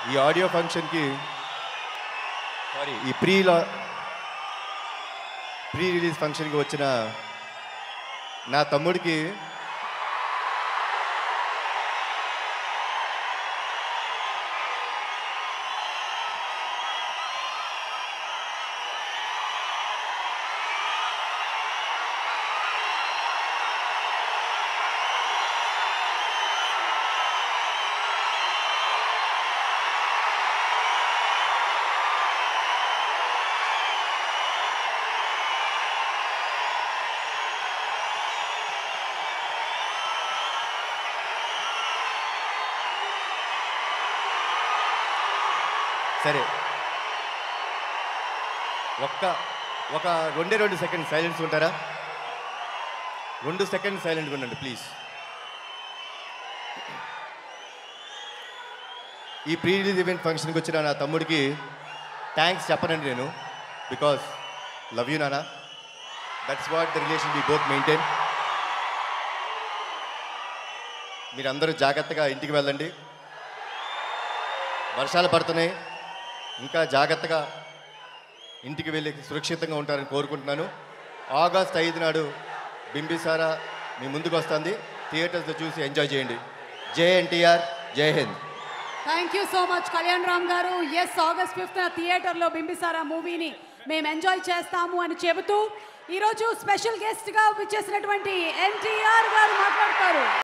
ఈ ఆడియో ఫంక్షన్కి సారీ ఈ ప్రీ లా ప్రీ రిలీజ్ ఫంక్షన్కి వచ్చిన నా తమ్ముడికి సరే ఒక్క ఒక రెండే రెండు సెకండ్ సైలెన్స్ ఉంటారా రెండు సెకండ్ సైలెంట్గా ఉండండి ప్లీజ్ ఈ ప్రీ రిలీజ్ ఈవెంట్ ఫంక్షన్కి వచ్చిన నా తమ్ముడికి థ్యాంక్స్ చెప్పనండి నేను బికాస్ లవ్ యూ నానా that's what the relation we both maintain మీరందరూ జాగ్రత్తగా ఇంటికి వెళ్ళండి వర్షాలు పడుతున్నాయి ఇంకా జాగ్రత్తగా ఇంటికి వెళ్ళి సురక్షితంగా ఉంటారని కోరుకుంటున్నాను ఆగస్ట్ ఐదు నాడు బింబిసారా మీ ముందుకు వస్తుంది థియేటర్స్లో చూసి ఎంజాయ్ చేయండి జై ఎన్టీఆర్ జై హింద్ thank you so much Kalyan Ram గారు ఎస్ ఆగస్ట్ ఫిఫ్త్ థియేటర్లో బింబిసారా మూవీని మేము ఎంజాయ్ చేస్తాము అని చెబుతూ ఈరోజు స్పెషల్ గెస్ట్గా విచ్చేసినటువంటి ఎన్టీఆర్ గారు మాట్లాడతారు